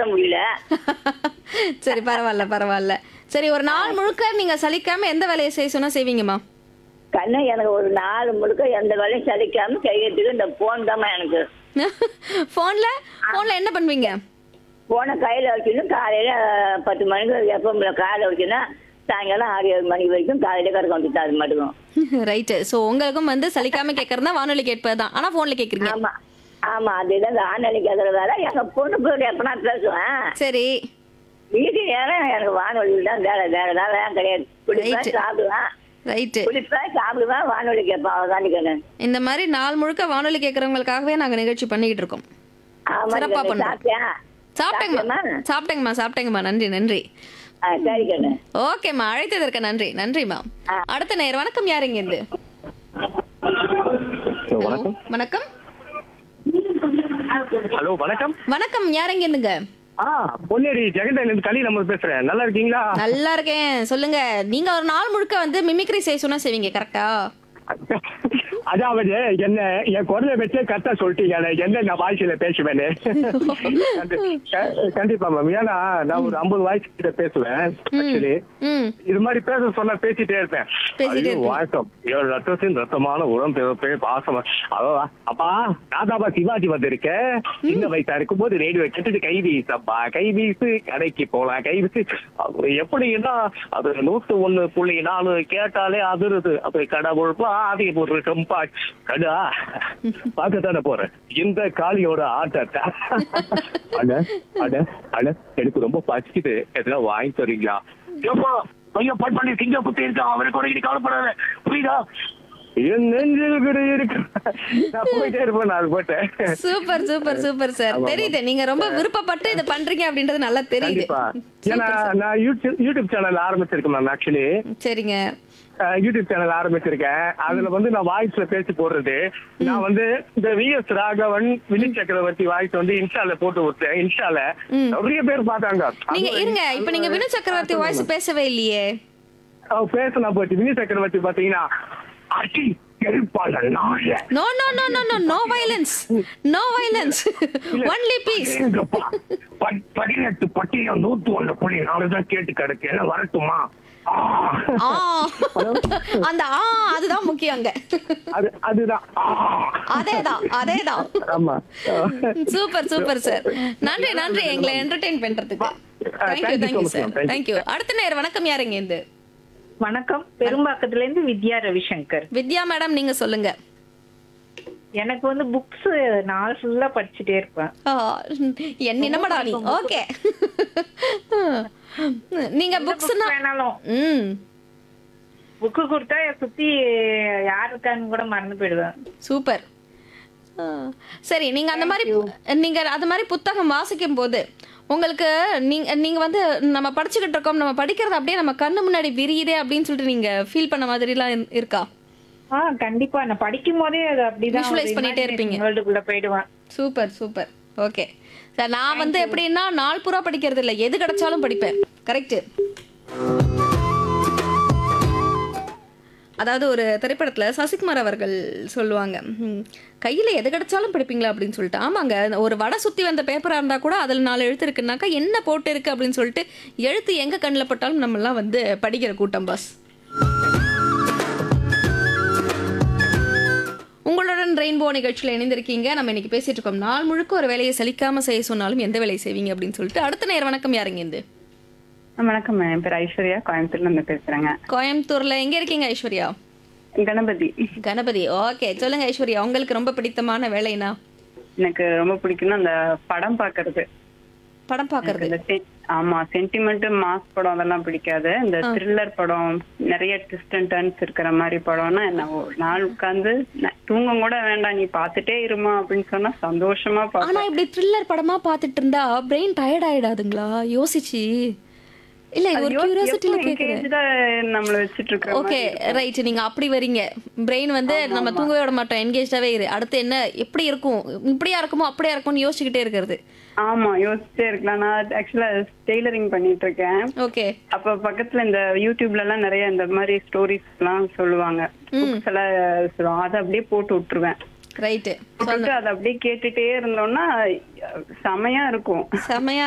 முடியல சரி பரவாயில்ல பரவாயில்ல சரி ஒரு நாள் முழுக்க நீங்க சலிக்காம எந்த வேலையை செய்ய சொன்னா செய்வீங்கம்மா கண்ணு எனக்கு ஒரு நாள் முழுக்க எந்த வேலையும் சலிக்காம செய்யறதுக்கு இந்த போன் தாம்மா எனக்கு போன்ல போன்ல என்ன பண்ணுவீங்க போனை கையில வச்சுன்னு காலையில பத்து மணிக்கு எப்போ காலையில வச்சுன்னா சாயங்காலம் ஆறு ஏழு மணி வரைக்கும் காலையில கறக்க வந்துட்டு அது மட்டும் ரைட்டு ஸோ உங்களுக்கும் வந்து சலிக்காம கேட்கறதா வானொலி கேட்பது தான் ஆனா போன்ல கேக்குறீங்க ஆமா ஆமா அதுதான் இந்த ஆன்லைன் கேட்கற வேலை எங்க பொண்ணு கூட எப்பனா பேசுவேன் சரி வீட்டு நேரம் எனக்கு வானொலியில் தான் வேலை வேற ஏதாவது வேலை கிடையாது குடிப்பேன் Right. சாப்பிடுவேன் ரைட்டு குடிப்பேன் சாப்பிடுவேன் வானொலி கேட்பேன் அவ்வளோதான் கண்ணு இந்த மாதிரி நாள் முழுக்க வானொலி கேட்கறவங்களுக்காகவே நாங்க நிகழ்ச்சி பண்ணிக்கிட்டு இருக்கோம் ஆமா சிறப்பா கண்ணு. பண்றோம். சாப்பிட்டியா சாப்பிட்டேங்கம்மா சாப்பிட்டியாம்மா? சாப்பிட்டேங்கம்மா சாப்பிட்டேங்கம்மா நன்றி நன்றி ஆ, சரி கண்ணு ஓகேம்மா அழைத்ததற்கு நன்றி நன்றிம்மா ஆ. அடுத்த நேர் வணக்கம் யாருங்க இருந்து வணக்கம் வணக்கம் ஹலோ வணக்கம் வணக்கம் யாருங்க இருந்துங்க ஆ பொன்னேரி ஜெகண்டையில இருந்து கலி நம்ம பேசுறேன் நல்லா இருக்கீங்களா நல்லா இருக்கேன் சொல்லுங்க நீங்க ஒரு நாள் முழுக்க வந்து மிமிக்ரி செய்ய சொன்னா செய்வீங்க கரெக்டா அதாவது என்ன என் குரலை வச்சே கரெக்டா சொல்லிட்டீங்க என்ன நான் வாய்ஸ்ல பேசுவேன்னு கண்டி- க- கண்டிப்பா மேம் ஏன்னா நான் ஒரு ஐம்பது வாய்ஸ் கிட்ட பேசுவேன் ஆக்சுவலி ம் இது மாதிரி பேச சொன்னா பேசிட்டே இருப்பேன் பேசிட்டே ஐயோ, இருப்பீங்க. வணக்கம் ஏழு ரத்தத்தின் ரத்தமான உரம் பிறப்பே பாசம் அதோ அப்பா தாதாபா சிவாஜி வந்திருக்கேன் சின்ன வயசா இருக்கும் போது ரேடியோ கேட்டுட்டு கை வீசப்பா கை வீசு கடைக்கு போலாம் கை வீசு அது எப்படின்னா அது நூத்து ஒண்ணு புள்ளி நாலு கேட்டாலே அதிருது அது கடவுள் பாதி ஒரு கம்பா கடா பார்க்கத்தானே போறேன் இந்த காளியோட ஆட்டத்தை அட அட அட எனக்கு ரொம்ப பசிக்குது எதனா வாங்கி தரீங்களா ஏப்பா பையன் பட் பண்ணி சிங்க குத்தி இருக்கான் அவரை கூட இனி கவலைப்படாத புரியுதா என் நெஞ்சில் கூட இருக்கு நான் போயிட்டே இருப்பேன் நான் அது போட்டேன் சூப்பர் சூப்பர் சூப்பர் சார் ஆமா, ஆமா. தெரியுது நீங்க ரொம்ப விருப்பப்பட்டு இதை பண்றீங்க அப்படின்றது நல்லா தெரியுது கண்டிப்பா ஏன்னா சூப்பர் சார். நான் யூடியூப் யூடியூப் சேனல் ஆரம்பிச்சிருக்கேன் மேம் ஆக்சுவலி சரிங்க யூடியூப் சேனல் ஆரம்பிச்சிருக்கேன் அதுல வந்து நான் வாய்ஸ்ல பேசி போடுறது நான் வந்து இந்த விஎஸ் ராகவன் வினி சக்கரவர்த்தி வாய்ஸ் வந்து இன்ஸ்டால போட்டு விட்டேன் இன்ஸ்டால ம். நிறைய பேர் பார்த்தாங்க நீங்க அது- இருங்க இப்ப நீங்க வினு சக்கரவர்த்தி வாய்ஸ் பேசவே இல்லையே அவ பேசலாம் போச்சு வினி சக்கரவர்த்தி பாத்தீங்கன்னா அடி எரிப்பாளர் நாய no no no no no no violence no violence only peace எங்கப்பா? ப- பதினெட்டு பட்டியம் நூத்து ஒண்ணு புள்ளி நாலுதான் கேட்டு கிடக்கு என்ன வரட்டுமா ஆ. ஆ அந்த ஆ அதுதான் முக்கியம் அங்க அது அதுதான் ஆ. அதேதான் அதேதான் ஆமா சூப்பர் சூப்பர் சார் நன்றி நன்றி எங்களை என்டர்டெயின் பண்றதுக்கு thank you thank you so thank you much, sir ma'am. Thank you. Thank you அடுத்த நேரம் வணக்கம் யாருங்க இருந்து வணக்கம் பெரும்பாக்கத்துல இருந்து வித்யா ரவிசங்கர் வித்யா மேடம் நீங்க சொல்லுங்க எனக்கு வந்து புக்ஸ் நாள் ஃபுல்லா படிச்சுட்டே இருப்பேன் ஆ, என் என்னமடா நீ ஓகே நீங்க புக்ஸ்னா Book வேணாலும் ம் புக்கு கொடுத்தா சுத்தி யார் இருக்கான்னு கூட மறந்து போயிடுவேன் சூப்பர் ஆ, சரி நீங்க அந்த மாதிரி நீங்க அது மாதிரி புத்தகம் வாசிக்கும் போது உங்களுக்கு நீங்க நீங்க வந்து நம்ம படிச்சுக்கிட்டு இருக்கோம் நம்ம படிக்கிறது அப்படியே நம்ம கண்ணு முன்னாடி விரியுதே அப்படின்னு சொல்லிட்டு நீங்க ஃபீல் பண்ண மாதிரிலாம் இரு- இருக்கா ஆ கண்டிப்பா நான் படிக்கும் போதே அது அப்படிதான் Visualize பண்ணிட்டே இருப்பீங்க. வேர்ல்டுக்குள்ள போயிடுவேன் சூப்பர் சூப்பர் ஓகே சார் நான் வந்து எப்படின்னா நாள் பூரா படிக்கிறது இல்லை எது கிடைச்சாலும் படிப்பேன் கரெக்ட் அதாவது ஒரு திரைப்படத்துல சசிகுமார் அவர்கள் சொல்லுவாங்க ம், கையில எது கிடைச்சாலும் படிப்பீங்களா அப்படின்னு சொல்லிட்டு ஆமாங்க ஒரு வடை சுத்தி வந்த பேப்பரா இருந்தா கூட அதுல நாலு எழுத்து இருக்குன்னாக்கா என்ன போட்டு இருக்கு அப்படின்னு சொல்லிட்டு எழுத்து எங்க கண்ணில் பட்டாலும் நம்ம எல்லாம் வந்து படிக்கிற கூட்டம் பாஸ் உங்களுடன் ரெயின்போ நிகழ்ச்சியில் இணைந்திருக்கீங்க நம்ம இன்னைக்கு பேசிட்டு இருக்கோம் நாள் முழுக்க ஒரு வேலையை சலிக்காம செய்ய சொன்னாலும் எந்த வேலையை செய்வீங்க அப்படின்னு சொல்லிட்டு அடுத்த நேரம் வணக்கம் யாருங்க இருந்து வணக்கம் என் பேர் ஐஸ்வர்யா கோயம்புத்தூர்ல இருந்து பேசுறேங்க கோயம்புத்தூர்ல எங்க இருக்கீங்க ஐஸ்வர்யா கணபதி கணபதி ஓகே சொல்லுங்க ஐஸ்வர்யா உங்களுக்கு ரொம்ப பிடித்தமான வேலைனா எனக்கு ரொம்ப பிடிக்கும்னா அந்த படம் பாக்குறது படம் எனக்கு பாக்குறது இந்த செ- ஆமா சென்டிமெண்ட் மாஸ் படம் அதெல்லாம் பிடிக்காது இந்த த்ரில்லர் படம் நிறைய ட்விஸ்ட் அண்ட் டர்ன்ஸ் இருக்கிற மாதிரி படம்னா என்ன ஒரு நாள் உட்கார்ந்து தூங்க கூட வேண்டாம் நீ பாத்துட்டே இருமா அப்படின்னு சொன்னா சந்தோஷமா ஆனா பாப்பேன் இப்படி த்ரில்லர் படமா பார்த்துட்டு இருந்தா பிரெயின் டயர்ட் ஆயிடாதுங்களா யோசிச்சு இல்ல இது ஒரு கியூரியாசிட்டில கேக்குறேன் நம்மள வச்சிட்டு இருக்கிற ஓகே ரைட் நீங்க அப்படி வரீங்க பிரெயின் வந்து நம்ம தூங்கவே விட மாட்டோம் என்கேஜாவே இரு அடுத்து என்ன எப்படி இருக்கும் இப்படியா இருக்குமோ அப்படியா இருக்கும்னு யோசிச்சுக்கிட்டே இருக்கிறது ஆமா யோசிச்சே இருக்கலாம் நான் ஆக்சுவலா டெய்லரிங் பண்ணிட்டு இருக்கேன் ஓகே அப்ப பக்கத்துல இந்த யூடியூப்ல எல்லாம் நிறைய இந்த மாதிரி ஸ்டோரிஸ் எல்லாம் சொல்லுவாங்க புக்ஸ் எல்லாம் சொல்லுவாங்க அதை அப்படியே போட்டு விட்டுருவேன் ரைட்டு போட்டு அதை அப்படியே கேட்டுட்டே இருந்தோம்னா செமையா இருக்கும் செமையா